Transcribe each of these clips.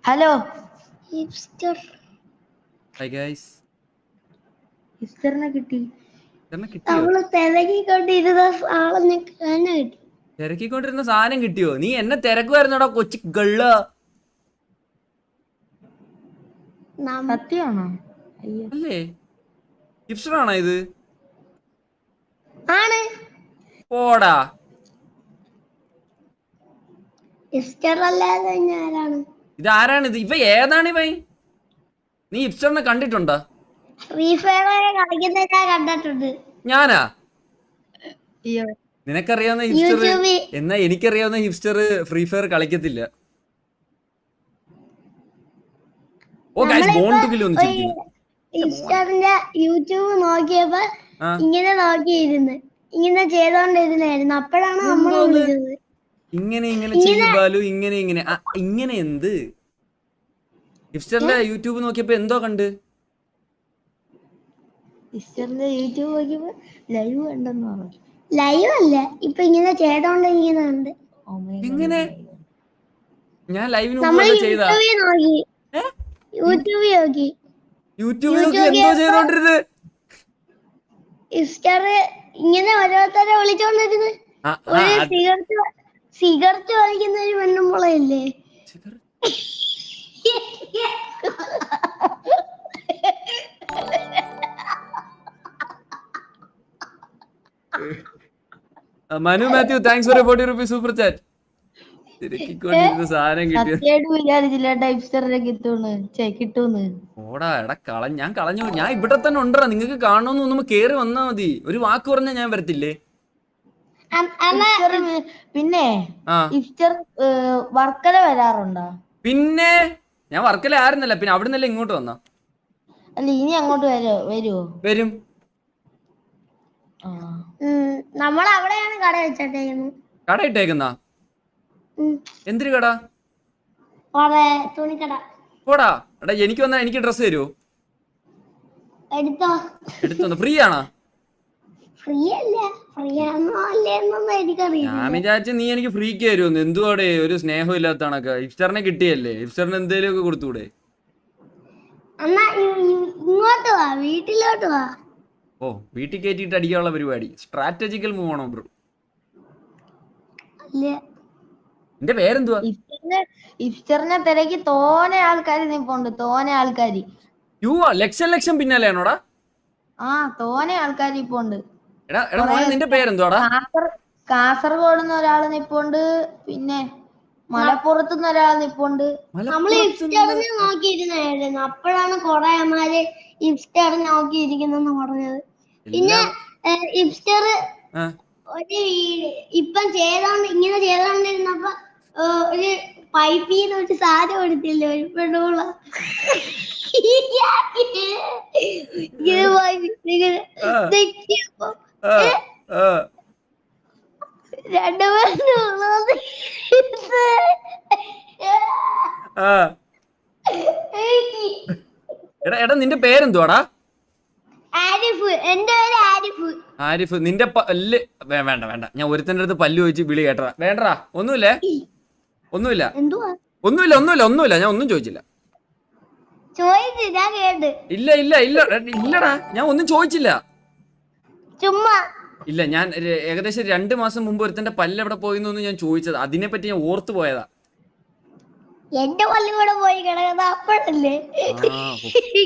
Hello Hipster hi guys ഹിസ്റ്ററിനെ കിട്ടി ചേട്ടനെ കിട്ടിയോ നമ്മള് തിരക്കിക്കൊണ്ടിരുന്ന ആളെന്നെ തന്നെ കിട്ടി തിരക്കിക്കൊണ്ടിരുന്ന സാധനം കിട്ടിയോ നീ എന്നെ തിരക്കുമായിരുന്നോടാ കൊച്ചു ഗള്ള നമ്മ- സത്യമാണോ അയ്യോ അല്ലേ ഹിപ്സ്റ്ററാണോ ഇത് ആണ് പോടാ ഹിപ്സ്റ്റർ അല്ലാതെ പിന്നെ ആരാണ് ഇത് ആരാണ് ഇത് ഇവ ഏതാണ് ഇവൻ നീ ഹിപ്സ്റ്ററിനെ കണ്ടിട്ടുണ്ടോ ഫ്രീ ഫയർ കളിക്കുന്ന ഞാൻ കണ്ടിട്ടുണ്ട് ഞാനാ അയ്യോ നിനക്കറിയാവുന്ന ഹിപ്സ്റ്റർ യൂട്യൂബിൽ എന്നാ എനിക്കറിയാവുന്ന ഹിപ്സ്റ്റർ ഫ്രീ ഫയർ കളിക്കത്തില്ല oh guys born to kill വന്നിരിക്കുന്നു ഹിപ്സ്റ്ററിന്റെ യൂട്യൂബ് നോക്കിയപ്പോ ആ ഇങ്ങനെ നോക്കിയിരുന്ന് ഇങ്ങനെ ചെയ്തോണ്ടിരുന്നായിരുന്നു അപ്പോഴാണ് നമ്മൾ എന്തോന്ന്? വിളിച്ചത് ഇങ്ങനെ ഇങ്ങനെ ചെയ്യുമ്പാലു ഇങ്ങനെ ഇങ്ങനെ ആ, ഇങ്ങനെ എന്ത് ഹിപ്സ്റ്ററിന്റെ യൂട്യൂബ് നോക്കിയപ്പോ എന്തോ കണ്ട് ഹിസ്റ്ററിന്റെ യൂട്യൂബ് നോക്കിയപ്പോ ലൈവ് കണ്ടെന്ന് പറഞ്ഞു ലൈവ് അല്ല ഇപ്പൊ ഇങ്ങനെ ചെയ്തോണ്ടിരിക്കുന്നുണ്ട് Oh my God. എങ്ങനെ ഞാൻ ലൈവിന് നമ്മൾ മുമ്പ് ചെയ്താ യൂട്യൂബിൽ നോക്കി ഏ? യൂട്യൂബിൽ നോക്കി യൂട്യൂബിൽ നോക്കി യൂട്യൂബിൽ എന്തോ ചെയ്തോണ്ടിരുന്നത് ഹിസ്റ്റർ ഇങ്ങനെ ഓരോരുത്തരെ വിളിച്ചോണ്ടിരുന്ന് ആ, ആ, ഒരു അത് സിഗരറ്റ് സിഗരറ്റ് വലിക്കുന്ന ഒരു പെണ്ണുമ്പോളല്ലേ ചിഗർ- ആ, Manu Mathew thanks for forty rupees super chat തിരക്കിക്കൊണ്ടിരുന്ന സാധനം കിട്ടിയ സത്യമായിട്ട് വിചാരിച്ചില്ല ഹിസ്റ്ററിനെ കിട്ടൂന്ന് ചേ കിട്ടൂന്ന് ഓടാ എടാ കള ഞാൻ കളഞ്ഞു ഞാൻ ഇവിടെ തന്നെ ഉണ്ടടാ നിങ്ങൾക്ക് കാണണമെന്ന് ഒന്ന് കേറി വന്നാ മതി ഒരു വാക്ക് പറഞ്ഞാൽ ഞാൻ വരത്തില്ലേ അം- അമ്മ ഹിസ്റ്റർ പിന്നെ ആ ഹിസ്റ്റർ വർക്കല വരാറുണ്ടോ പിന്നെ ഞാൻ വർക്കല ആയിരുന്നല്ല പിന്നെ അവിടെ നിന്നല്ലേ ഇങ്ങോട്ട് വന്നാ അല്ല ഇനി അങ്ങോട്ട് വരോ വരുവോ വരും ആ ഉം, നമ്മൾ അവിടെയാണ് കട വെച്ചിട്ടേക്കുന്നത് കട ഇട്ടേക്കുന്നാ ഉം, എന്തിനു കട അവിടെ തുണിക്കട പോടാ എടാ എനിക്ക് വന്നാ എനിക്ക് ഡ്രസ്സ് തരുമോ എടുത്തോ എടുത്തു ഫ്രീ ആണോ ഫ്രീ അല്ല ഫ്രീ ആണോ അല്ലേന്നൊന്നും എനിക്കറിയില്ല ഞാൻ വിചാരിച്ചു നീ എനിക്ക് ഫ്രീക്ക് തരുമെന്ന് എന്തുവാടേ ഒരു സ്നേഹം ഇല്ലാത്ത കണക്ക് ഹിപ്സ്റ്ററിനെ കിട്ടിയല്ലേ ഹിപ്സ്റ്ററിന് എന്തേലും ഒക്കെ കൊടുത്തൂടെ എന്നാ ഇ- ഇ- ഇങ്ങോട്ട് വാ വീട്ടിലോട്ട് വാ ഓ വീട്ടിൽ കയറ്റിയിട്ട് അടിക്കാനുള്ള പരിപാടി സ്ട്രാറ്റജിക്കൽ മൂവ് ആണോ ബ്രോ അല്ല എന്റെ പേരെന്തുവാ ഹിസ്റ്ററിനെ ഹിസ്റ്ററിനെ തിരക്കി തോനെ ആൾക്കാര് നിപ്പുണ്ട് തോനെ ആൾക്കാര് യു ലക്ഷം ലക്ഷം പിന്നാലെയാണോടാ ആ തോനെ ആൾക്കാര് ഇപ്പൊ ഉണ്ട് എടാ എടാ മോനെ നിന്റെ പേരെന്തുവാടാ കാസർ കാസർഗോഡ് നിന്ന് ഒരാൾ നിപ്പുണ്ട് പിന്നെ മലപ്പുറത്ത് നിന്ന് ഒരാൾ നിപ്പുണ്ട് നമ്മള് ഇഫ്റ്ററിനെ നോക്കിയിരുന്നായിരുന്നു അപ്പോഴാണ് കൊറേ അമ്മമാര് ഇഫ്റ്റർ നോക്കിയിരിക്കുന്നെന്ന് പറഞ്ഞത് പിന്നെ ഇഫ്റ്റർ ആ, ഒരു വീ- ഇപ്പം ചെയ്തോണ്ട് ഇങ്ങനെ ചെയ്തോണ്ടിരുന്നപ്പോ ഏ, ഒരു പൈപ്പിൽ നിന്ന് ഒരു സാധനം എടുത്തില്ലേ ഒരു പെണ്ണുള്ള ഇങ്ങനെ പൈപ്പിൽ ഇങ്ങനെ ആ. നെക്കിയപ്പോ ആ, ആ. രണ്ടു പേരുള്ളത് ആ. എടാ എടാ നിന്റെ പേരെന്തുവാടാ ആരിഫ് എന്റെ പേര് ആരിഫ് ആരിഫ് നിന്റെ പല്ല് വേ- വേണ്ട വേണ്ട ഞാൻ ഒരുത്തന്റെ അടുത്ത് പല്ല് ചോദിച്ച് വിളി കേട്ടടാ വേണ്ടടാ ഒന്നുമില്ലേ ഒന്നുമില്ല എന്തുവാ ഒന്നുമില്ല ഒന്നുമില്ല ഒന്നുമില്ല ഞാൻ ഒന്നും ചോദിച്ചില്ല ചോദിച്ചു ഞാൻ കേട്ട് ഇല്ല ഇല്ല ഇല്ല എടാ, ഇല്ലടാ ഞാൻ ഒന്നും ചോദിച്ചില്ല ചുമ്മാ ഇല്ല ഞാൻ ഒരു- ഏകദേശം രണ്ട് മാസം മുമ്പ് ഒരുത്തന്റെ പല്ല് എവിടെ പോയിന്നൊന്ന് ഞാൻ ചോദിച്ചത് അതിനെ പറ്റി ഞാൻ ഓർത്തു പോയതാ എന്റെ പള്ളി കൂടെ പോയി കിടക്കുന്നത് അപ്പോഴല്ലേ ആ, ഹോ.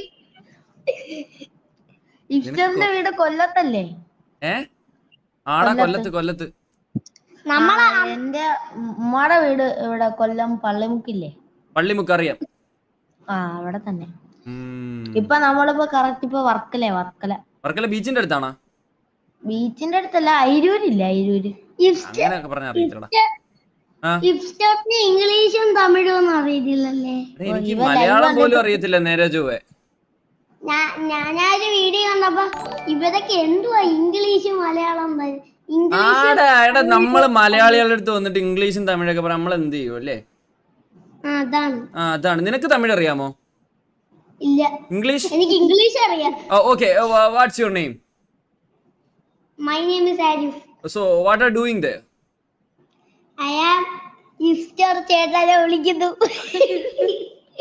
ഹിസ്റ്ററിന്റെ വീട് കൊല്ലത്തല്ലേ ഏ ആടാ കൊല്ലത്ത് കൊല്ലത്ത് നമ്മളെ ആ, എന്റെ ഉമ്മയുടെ വീട് ഇവിടെ കൊല്ലം പള്ളിമുക്കില്ലേ പള്ളിമുക്ക് അറിയാം ആ അവിടെ തന്നെ ഉം. ഇപ്പൊ നമ്മളിപ്പോ കറക്റ്റ് ഇപ്പൊ വർക്കലേ വർക്കല വർക്കല ബീച്ചിന്റെ അടുത്താണോ ബീച്ചിന്റെ അടുത്തല്ല അയിരൂരില്ല അയിരൂര് അങ്ങനെയൊക്കെ പറഞ്ഞ അറിയത്തില്ലടാ ആ ഇഫ്സ്റ്റോട്ടിന് ഇംഗ്ലീഷും തമിഴും ഒന്നും അറിയത്തില്ലല്ലേ എടാ, എനിക്ക് മലയാളം പോലും അറിയത്തില്ല നേരെ ചൊവ്വേ ഞാൻ ഞാനൊരു വീഡിയോ കണ്ടപ്പോ ഇവരൊക്കെ എന്തുവാ ഇംഗ്ലീഷും മലയാളം വരെ- ഇംഗ്ലീഷ് ആടാ എടാ നമ്മള് മലയാളികളുടെ അടുത്ത് വന്നിട്ട് ഇംഗ്ലീഷും തമിഴൊക്കെ പറയാം നമ്മൾ എന്ത് ചെയ്യും അല്ലേ ആ, അതാണ് ആ അതാണ് നിനക്ക് തമിഴ് അറിയാമോ ഇല്ല ഇംഗ്ലീഷ് എനിക്ക് ഇംഗ്ലീഷ് അറിയാം okay what's your name my name is Arif so what are doing the I am ഇഫ്റ്റർ ചേട്ടനെ വിളിക്കുന്നു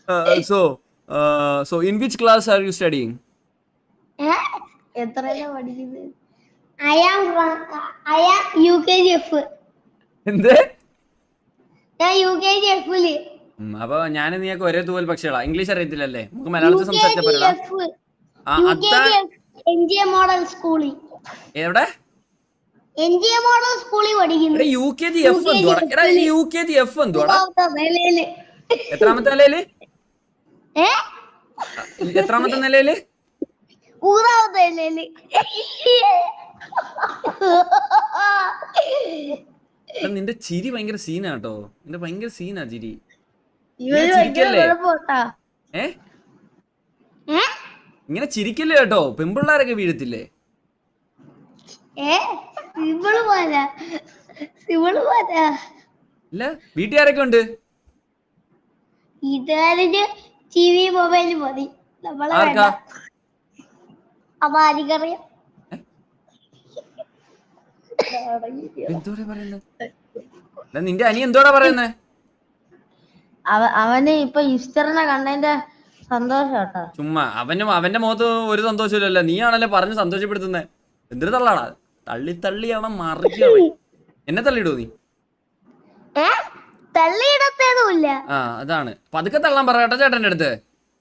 so so in which class are you studying എത്രയല്ല പഠിക്കുന്നത് I'm I'm U K G F എന്ത് ഞാൻ യു കെ ജി എഫില് ഉം, അപ്പൊ ഞാൻ നീയൊക്കെ ഒരേ തൂവൽ പക്ഷികളാ ഇംഗ്ലീഷ് അറിയത്തില്ലല്ലേ നമുക്ക് മലയാളത്തിൽ സംസാരിച്ച പറയടാ ആ യു കെ അതാ G F N G A model സ്കൂളിൽ എവിടെ എൻ ജി എ മോഡൽ സ്കൂളിൽ പഠിക്കുന്നു എടാ യു കെ ജി എഫ് എന്തുവാടാ എടാ യു കെ ജി എഫ് എന്തുവാടാ മൂന്നാമത്തെ നിലയില് എത്രാമത്തെ നിലയില് ഏ എത്രാമത്തെ നിലയില് മൂന്നാമത്തെ നിലയില് എടാ, നിന്റെ ചിരി ഭയങ്കര സീനാ കേട്ടോ നിന്റെ ഭയങ്കര സീനാ ചിരി ഇവര് ഇങ്ങനെ ഭയങ്കര ചിരിക്കല്ലേ? കുഴപ്പമാട്ടാ ഏ ഏ ഇങ്ങനെ ചിരിക്കല്ലേ കേട്ടോ പെമ്പിള്ളാരൊക്കെ വീഴത്തില്ലേ ഏ സിവിള് പോരാ സിവിള് പോരാ ഇല്ല വീട്ടുകാരൊക്കെ ഉണ്ട് വീട്ടുകാരന് ടി വി മൊബൈൽ മതി നമ്മളെ വേണ്ട ആർക്കാ അപ്പൊ ആർക്കറിയാം എന്തോടാ പറയുന്നത് എടാ, നിന്റെ അനി എന്തോടാ പറയുന്നേ അവ അവന് ഇപ്പൊ ഈസ്റ്ററിനെ കണ്ടതിന്റെ സന്തോഷം കേട്ടോ ചുമ്മാ അവനും അവന്റെ മുഖത്ത് ഒരു സന്തോഷമില്ലല്ലോ നീയാണല്ലേ പറഞ്ഞ് സന്തോഷപ്പെടുത്തുന്നേ എന്തൊരു തള്ളാടാ തള്ളി തള്ളിയാണ് മറിക്കണേ എന്നെ തള്ളിയിടോ നീ ഏ തള്ളിയിടത്തേതുമില്ല ആ അതാണ് പതുക്കെ തള്ളാൻ പറ കേട്ടോ ചേട്ടന്റെ അടുത്ത്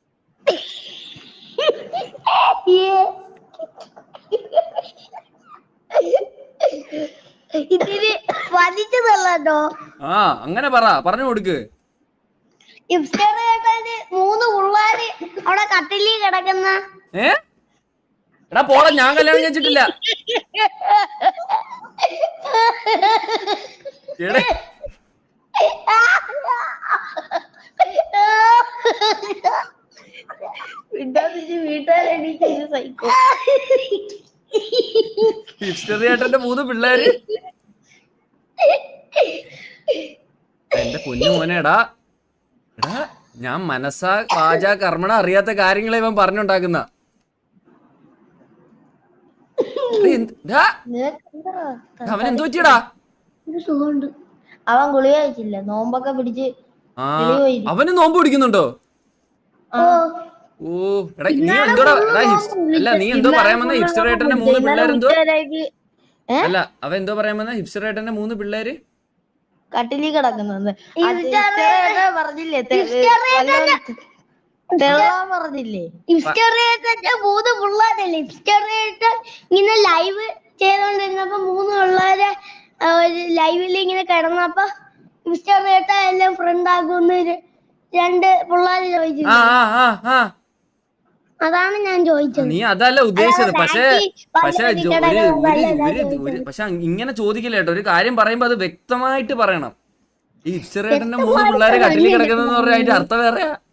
ഇതിന് വലിച്ചു തള്ളാട്ടോ ആ അങ്ങനെ പറ പറഞ്ഞു കൊടുക്ക് ഇഫ്റ്റർ കേട്ടാല് മൂന്ന് പിള്ളേര് അവിടെ കട്ടിലിൽ കിടക്കുന്ന ഏ എടാ പോടാ ഞാൻ കല്യാണം കഴിച്ചിട്ടില്ല എടേ വിട്ടാതിച്ച് വീട്ടുകാരെണീറ്റ് സഹിക്കും ഹിസ്റ്ററി ചേട്ടന്റെ മൂന്ന് പിള്ളേര് എന്റെ കുഞ്ഞു മോനെടാ എടാ ഞാൻ മനസ്സാ വാച കർമ്മണ അറിയാത്ത കാര്യങ്ങളെ ഇവൻ പറഞ്ഞുണ്ടാക്കുന്ന എടാ, എന്ത്- ഡാ, നിനക്കെന്താ അവൻ എന്തു പറ്റിയടാ ഒരു സുഖമുണ്ട് അവൻ ഗുളിക കഴിച്ചില്ല നോമ്പൊക്കെ പിടിച്ച് ആ വെളിയിൽ അവന് നോമ്പ് പിടിക്കുന്നുണ്ടോ ആ. ഓ എടാ നീ എന്തോടാ എടാ ഹിസ്- അല്ല നീ എന്തോ പറയാൻ വന്ന ഹിപ്സ്റ്റർ ഏട്ടന്റെ മൂന്ന് പിള്ളേരെന്തോ ഉച്ചവരേക്ക് ഏ? അല്ല അവൻ എന്തോ പറയാൻ വന്ന ഹിപ്സ്റ്റർ ഏട്ടന്റെ മൂന്ന് പിള്ളേര് കട്ടിലിൽ കിടക്കുന്നത് ഇഫ്റ്റർ പറഞ്ഞില്ലേ ഇഫ്റ്റർ തെള്ളാൻ പറഞ്ഞില്ലേ ഇഫ്റ്ററിയേറ്റന്റെ മൂന്ന് പിള്ളേരല്ലേ ഇഫ്റ്ററിയേറ്റ് ഇങ്ങനെ ലൈവ് ചെയ്തോണ്ടിരുന്നപ്പോ മൂന്ന് പിള്ളേരെ ആ, ഒരു ലൈവിൽ ഇങ്ങനെ കിടന്നപ്പോ ഇഫ്റ്ററിയേറ്റ എല്ലാം ഫ്രണ്ട് ആകുന്ന ഒരു രണ്ട് പിള്ളേര് ചോദിച്ചു ആ ആ ആ ആ അതാണ് ഞാൻ ചോദിച്ചത് നീ അതല്ല ഉദ്ദേശിച്ചത് പക്ഷേ ബാക്കി പക്ഷെ പല ജോ- ഒരു ടിക്കറ്റുകളും ഒരു നല്ലതാ ഒരു ഒരു പക്ഷെ ഇങ്ങനെ ചോദിക്കില്ല കേട്ടോ ഒരു കാര്യം പറയുമ്പോ അത് വ്യക്തമായിട്ട് പറയണം ഈ ഇപ്സറേട്ടന്റെ മൂന്ന് പിള്ളേരെ കട്ടിലിൽ കിടക്കുന്നെന്ന് പറഞ്ഞാൽ അതിന്റെ അർത്ഥം വേറെയാ